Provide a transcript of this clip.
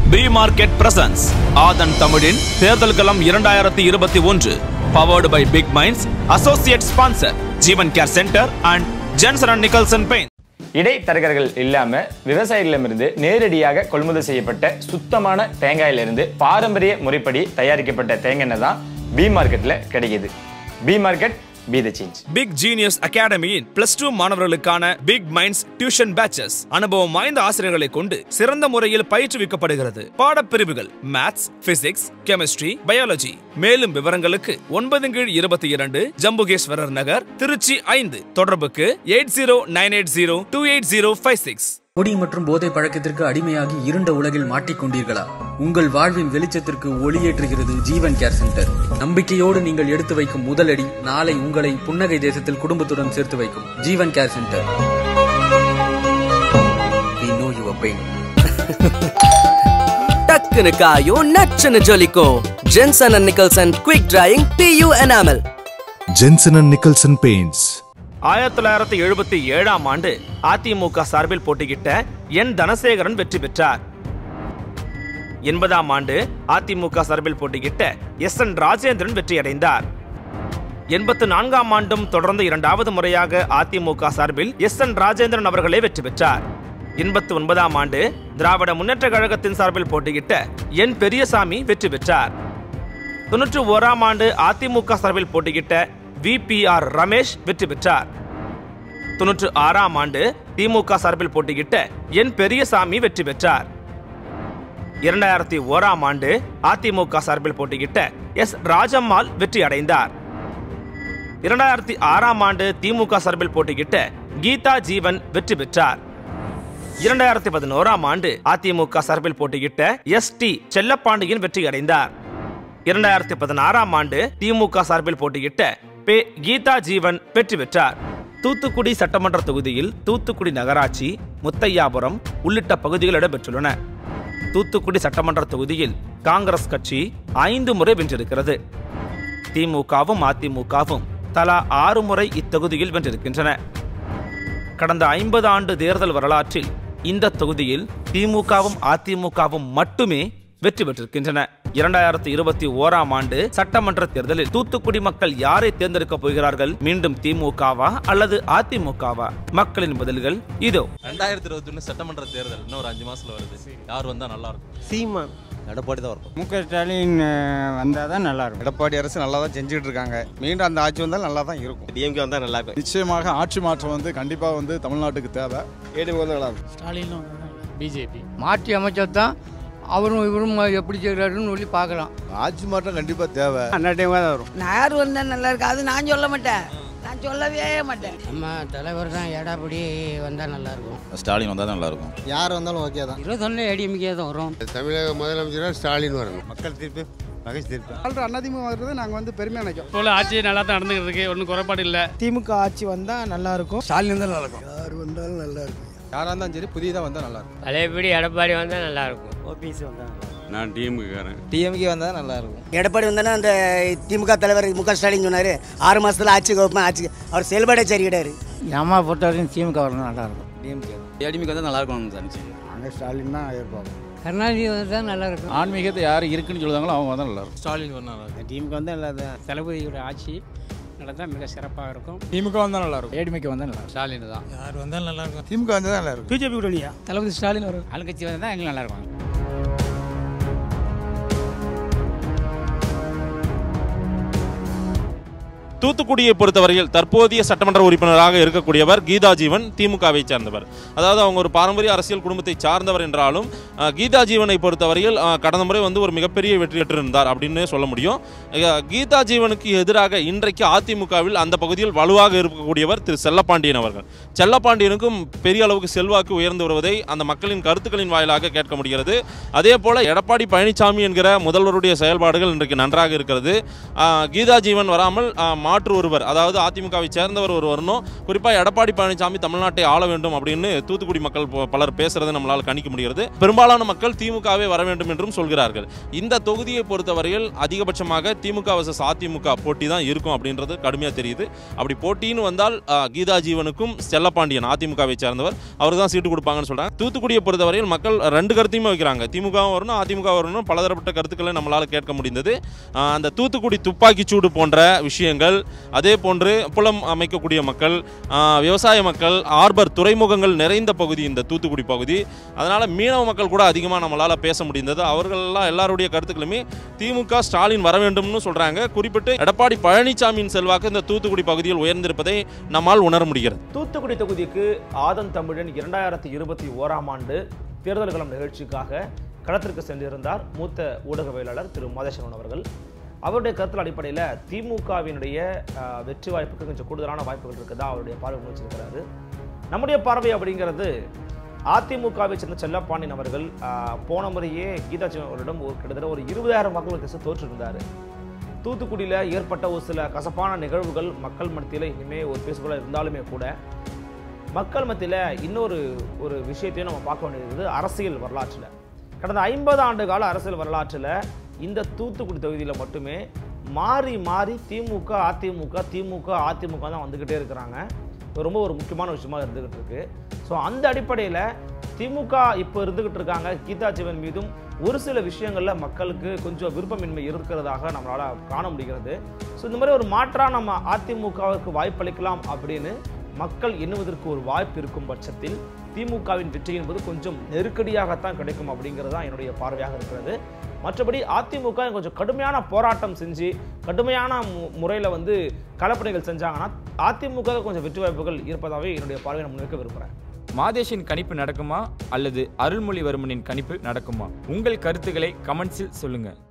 B market presence ஆதன் தமிழின் தேர்தல் களம் இரண்டாயிரத்தி இருபத்தி ஒன்று powered by big minds associate sponsor Jeevan care centre and Jensen and Nicholson paint இடைத்தரகர்கள் இல்லாம விவசாயிகளிடமிருந்து நேரடியாக கொள்முதல் செய்யப்பட்ட சுத்தமான தேங்காயிலிருந்து பாரம்பரிய முறைப்படி தயாரிக்கப்பட்ட தேங்காய் எண்ணெய் தான் பி மார்க்கெட்ல கிடைக்குது B market be the change big genius அகாடமியின் பிளஸ் டூ மாணவர்களுக்கான பிக் மைண்ட்ஸ் டியூஷன் பேச்சஸ் அனுபவம் வாய்ந்த ஆசிரியர்களை கொண்டு சிறந்த முறையில் பயிற்றுவிக்கப்படுகிறது பாடப்பிரிவுகள் மேத்ஸ் பிசிக்ஸ் கெமிஸ்ட்ரி பயாலஜி மேலும் விவரங்களுக்கு ஒன்பது கீழ் இருபத்தி இரண்டு ஜம்புகேஸ்வரர் நகர் திருச்சி ஐந்து தொடர்புக்கு eight zero nine eight zero two eight zero five six குடி மற்றும் போதை பழக்கத்திற்கு அடிமையாகி இருண்ட உலகில் மாட்டிக்கொண்டீர்களா உங்கள் வாழ்வின் வெளிச்சத்திற்கு ஒளியேற்றுகிறது ஜீவன் கேர் சென்டர் நம்பிக்கையோடு நீங்கள் எடுத்து வைக்கும் முதலடி நாளை உங்களை புன்னகை தேசத்தில் குடும்பத்துடன் சேர்த்து வைக்கும் Jeevan care centre We know your pain. டக்குனு காயும் நச்சுன்னு ஜொலிக்கும் Jensen and Nicholson quick drying PU enamel Jensen and Nicholson Paints. ஆயிரத்தி தொள்ளாயிரத்தி எழுபத்தி ஏழாம் ஆண்டு அதிமுக சார்பில் போட்டியிட்ட என் தனசேகரன் வெற்றி பெற்றார் எண்பதாம் ஆண்டு அதிமுக சார்பில் போட்டியிட்ட எஸ் என் ராஜேந்திரன் வெற்றியடைந்தார் எண்பத்து நான்காம் ஆண்டும் தொடர்ந்து இரண்டாவது முறையாக அதிமுக சார்பில் எஸ் என் ராஜேந்திரன் அவர்களே வெற்றி பெற்றார் எண்பத்து ஒன்பதாம் ஆண்டு திராவிட முன்னேற்ற கழகத்தின் சார்பில் போட்டியிட்ட என் பெரியசாமி வெற்றி பெற்றார் தொன்னூற்றி ஓராம் ஆண்டு அதிமுக சார்பில் போட்டியிட்ட விபிஆர் ரமேஷ் வெற்றி பெற்றார் தொன்னூற்று ஆறாம் ஆண்டு திமுக சார்பில் போட்டியிட்ட என் பெரியசாமி வெற்றி பெற்றார் இரண்டாயிரத்தி ஓராம் ஆண்டு அதிமுக சார்பில் போட்டியிட்ட எஸ் ராஜம்மாள் வெற்றி அடைந்தார் இரண்டாயிரத்தி ஆறாம் ஆண்டு திமுக சார்பில் போட்டியிட்ட கீதா ஜீவன் வெற்றி பெற்றார் இரண்டாயிரத்தி பதினோராம் ஆண்டு அதிமுக சார்பில் போட்டியிட்ட எஸ் டி செல்லப்பாண்டியன் வெற்றி அடைந்தார் இரண்டாயிரத்தி பதினாறாம் ஆண்டு திமுக சார்பில் போட்டியிட்ட பே கீதா ஜீவன் வெற்றி பெற்றார் தூத்துக்குடி சட்டமன்ற தொகுதியில் தூத்துக்குடி நகராட்சி முத்தையாபுரம் உள்ளிட்ட பகுதிகள் இடம்பெற்றுள்ளன தூத்துக்குடி சட்டமன்ற தொகுதியில் காங்கிரஸ் கட்சி ஐந்து முறை வென்றிருக்கிறது திமுகவும் அதிமுகவும் தலா ஆறு முறை இத்தொகுதியில் வென்றிருக்கின்றன கடந்த ஐம்பது ஆண்டு தேர்தல் வரலாற்றில் இந்த தொகுதியில் திமுகவும் அதிமுகவும் மட்டுமே வெற்றி பெற்றிருக்கின்றன இரண்டாயிரத்தி இருபத்தி ஓராம் ஆண்டு சட்டமன்ற தேர்தலில் தூத்துக்குடி மக்கள் யாரை தேர்ந்தெடுக்க போகிறார்கள் மீண்டும் திமுகவா அல்லது அதிமுகவா மக்களின் பதில்கள் இதோ ரெண்டாயிரத்தி இருபத்தி ஒன்று சட்டமன்ற தேர்தல் இன்னும் ஒரு அஞ்சு மாசத்துல வருது யார் வந்தா நல்லா இருக்கும் சீமான் எடப்பாடி தான் இருக்கும் மு க ஸ்டாலின் வந்தால் தான் நல்லா இருக்கும் எடப்பாடி அரசு நல்லா தான் செஞ்சுட்டு இருக்காங்க மீண்டும் அந்த ஆட்சி வந்தால் நல்லா தான் இருக்கும் டிஎம்கே வந்தால் நல்லா இருக்கும் நிச்சயமாக ஆட்சி மாற்றம் வந்து கண்டிப்பாக வந்து தமிழ்நாட்டுக்கு தேவை ஏடிஎம் வந்தால் நல்லா இருக்கும் ஸ்டாலினும் பிஜேபி மாற்றி அமைச்சர் தான் அவரும் இவரும் எப்படி செய்கிறாருன்னு சொல்லி பார்க்கலாம் ஆட்சி மாற்றம் கண்டிப்பாக தேவை அந்த டைமாக தான் வரும் நான் யார் வந்தா நல்லா இருக்கு அது நான் சொல்ல மாட்டேன் நான் சொல்லவே மாட்டேன் நம்ம தலைவர் தான் எடாப்படி வந்தால் நல்லா இருக்கும் ஸ்டாலின் வந்தா தான் நல்லா இருக்கும் யார் வந்தாலும் ஓகே தான் இருபத்தொன்னு ஏடிஎம்கே தான் வரும் தமிழக முதலமைச்சராக ஸ்டாலின் வரணும் மக்கள் தீர்ப்பு மகேஷ் தீர்ப்பு அண்ணாதிமுக வர்றது நாங்கள் வந்து பெருமையாக நினைக்கிறோம் இப்போ ஆட்சி நல்லா தான் நடந்துக்கிட்டு இருக்கு ஒன்றும் குறைபாடு இல்லை திமுக ஆட்சி வந்தால் நல்லா இருக்கும் ஸ்டாலின் வந்தால் நல்லா இருக்கும் யார் வந்தாலும் நல்லா இருக்கும் யாராக இருந்தாலும் சரி புதியதாக வந்தால் நல்லா இருக்கும் பழையபடி எடப்பாடி வந்தால் நல்லா இருக்கும் ஓபிஎஸ் வந்தால் நான் டிஎம்காரன் டிஎம்கே வந்தால் நல்லா இருக்கும் எடப்பாடி வந்தானே அந்த திமுக தலைவர் மு க ஸ்டாலின் சொன்னாரு ஆறு மாசத்துல ஆட்சி வைப்பேன் ஆட்சி அவர் செயல்பாடே சரி கிடையாது அம்மா பொறுத்த வரைக்கும் திமுக வரணும் நல்லா இருக்கும் டிஎம்கே ஏடிமிக்கு வந்தா நல்லா இருக்கும் தனிச்சு நாங்கள் ஸ்டாலின் தான் எதிர்பார்ப்போம் கருணாநிதி வந்தால் நல்லா இருக்கும் ஆன்மீகத்தை யார் இருக்குன்னு சொல்லுவாங்களோ அவங்க வந்தா நல்லா இருக்கும் ஸ்டாலின் வந்தா நல்லா இருக்கும் டிஎம்கே வந்தால் நல்லா தான் தளபதியோட ஆட்சி நடந்தால் மிக சிறப்பாக இருக்கும் திமுக வந்தால் நல்லா இருக்கும் ஏடிமிக்கு வந்தால் நல்லா ஸ்டாலின் தான் யார் வந்தாலும் நல்லா இருக்கும் திமுக வந்தால் தான் நல்லா இருக்கும் பிஜேபி கூட்டணியா தளபதி ஸ்டாலின் வரும் ஆளுங்கட்சி வந்தால் எங்களுக்கு நல்லா இருக்கும் தூத்துக்குடியை பொறுத்தவரையில் தற்போதைய சட்டமன்ற உறுப்பினராக இருக்கக்கூடியவர் கீதா ஜீவன் திமுகவை சேர்ந்தவர் அதாவது அவங்க ஒரு பாரம்பரிய அரசியல் குடும்பத்தை சார்ந்தவர் என்றாலும் அஹ், கீதா ஜீவனை பொறுத்தவரையில் அஹ், கடந்த முறை வந்து ஒரு மிகப்பெரிய வெற்றி பெற்றிருந்தார் அப்படின்னு சொல்ல முடியும் அஹ், கீதா ஜீவனுக்கு எதிராக இன்றைக்கு அதிமுகவில் அந்த பகுதியில் வலுவாக இருக்கக்கூடியவர் திரு செல்லப்பாண்டியன் அவர்கள் செல்லப்பாண்டியனுக்கும் பெரிய அளவுக்கு செல்வாக்கு உயர்ந்து வருவதை அந்த மக்களின் கருத்துக்களின் வாயிலாக கேட்க முடிகிறது அதே போல எடப்பாடி பழனிசாமி என்கிற முதல்வருடைய செயல்பாடுகள் இன்றைக்கு நன்றாக இருக்கிறது ஆஹ் கீதா ஜீவன் வராமல் ஆஹ் மாற்று ஒருவர் அதாவது அதிமுகவை சேர்ந்தவர் ஒரு வரணும் குறிப்பாக எடப்பாடி பழனிசாமி தமிழ்நாட்டை ஆள வேண்டும் அப்படின்னு தூத்துக்குடி மக்கள் ப- பலர் பேசுறதை நம்மளால் கணிக்க முடிகிறது பெரும்பாலான மக்கள் திமுகவே வர வேண்டும் என்றும் சொல்கிறார்கள் இந்த தொகுதியை பொறுத்தவரையில் அதிகபட்சமாக திமுக வர்சஸ் அதிமுக போட்டி தான் இருக்கும் அப்படின்றது கடுமையாக தெரியுது அப்படி போட்டின்னு வந்தால் ஆ, கீதா ஜீவனுக்கும் செல்லப்பாண்டியன் அதிமுகவை சேர்ந்தவர் அவருக்கு தான் சீட்டு கொடுப்பாங்கன்னு சொல்றாங்க தூத்துக்குடியை பொறுத்தவரையில் மக்கள் ரெண்டு கருத்தையுமே வைக்கிறாங்க திமுகவும் வரணும் அதிமுக வரணும் பலதரப்பட்ட கருத்துக்களை நம்மளால் கேட்க முடிந்தது ஆ, அந்த தூத்துக்குடி துப்பாக்கிச்சூடு போன்ற விஷயங்கள் அதே போன்று புலம் அமைக்கக்கூடிய மக்கள் ஆ, விவசாய மக்கள் ஆர்பர் துறைமுகங்கள் நிறைந்த பகுதி இந்த தூத்துக்குடி பகுதி அதனால மீனவ மக்கள் கூட அதிகமாக நம்மளால் பேச முடிந்தது அவர்களெல்லாம் எல்லாருடைய கருத்துக்களுமே திமுக ஸ்டாலின் வர வேண்டும்னு சொல்றாங்க குறிப்பிட்டு எடப்பாடி பழனிசாமியின் செல்வாக்கு இந்த தூத்துக்குடி பகுதியில் உயர்ந்திருப்பதை நம்மால் உணர முடிகிறது தூத்துக்குடி தொகுதிக்கு ஆதன் தமிழன் இரண்டாயிரத்தி இருபத்தி ஓராம் ஆண்டு தேர்தல் களம் நிகழ்ச்சிக்காக களத்திற்கு சென்றிருந்தார் மூத்த ஊடகவியலாளர் திரு மதேசன் அவர்கள் அவருடைய கருத்தில் அடிப்படையில் திமுகவினுடைய அஹ், வெற்றி வாய்ப்புக்கு கொஞ்சம் கூடுதலான வாய்ப்புகள் இருக்குதா அவருடைய பார்வை முயற்சிருக்கிறாரு நம்முடைய பார்வை அப்படிங்கிறது அதிமுகவை சேர்ந்த செல்லப்பாண்டியன் அவர்கள் அஹ், போன முறையே கீதா சிவன் அவரிடம் ஒரு கிட்டத்தட்ட ஒரு இருபதாயிரம் வாக்குகள் தோற்றிருந்தார் தூத்துக்குடியில் ஏற்பட்ட ஒரு சில கசப்பான நிகழ்வுகள் மக்கள் மத்தியில் இனிமே ஒரு பேசுபொருளாக இருந்தாலுமே கூட மக்கள் மத்தியில் இன்னொரு ஒரு விஷயத்தையும் நம்ம பார்க்க வேண்டியது அரசியல் வரலாற்றில் கடந்த ஐம்பது ஆண்டு கால அரசியல் வரலாற்றில் இந்த தூத்துக்குடி தொகுதியில் மட்டுமே மாறி மாறி திமுக அதிமுக திமுக அதிமுக தான் வந்துக்கிட்டே இருக்கிறாங்க இது ரொம்ப ஒரு முக்கியமான விஷயமா இருந்துகிட்டு இருக்கு ஸோ அந்த அடிப்படையில் திமுக இப்போ இருந்துகிட்டு இருக்காங்க கீதா ஜீவன் மீதும் ஒரு சில விஷயங்களில் மக்களுக்கு கொஞ்சம் விருப்பமின்மை இருக்கிறதாக நம்மளால் காண முடிகிறது ஸோ இந்த மாதிரி ஒரு மாற்றாக நம்ம அதிமுகவுக்கு வாய்ப்பளிக்கலாம் அப்படின்னு மக்கள் எண்ணுவதற்கு ஒரு வாய்ப்பு இருக்கும் பட்சத்தில் திமுகவின் வெற்றி என்பது கொஞ்சம் நெருக்கடியாகத்தான் கிடைக்கும் அப்படிங்கிறது தான் என்னுடைய பார்வையாக இருக்கிறது மற்றபடி அதிமுக கொஞ்சம் கடுமையான போராட்டம் செஞ்சு கடுமையான முறையில் வந்து கலப்பணிகள் செஞ்சாங்கன்னா அதிமுக கொஞ்சம் வெற்றி வாய்ப்புகள் இருப்பதாகவே என்னுடைய பார்வையை நான் முன்வைக்க விரும்புகிறேன் மாதேஷின் கணிப்பு நடக்குமா அல்லது அருள்மொழிவர்மனின் கணிப்பு நடக்குமா உங்கள் கருத்துக்களை கமெண்ட்ஸில் சொல்லுங்க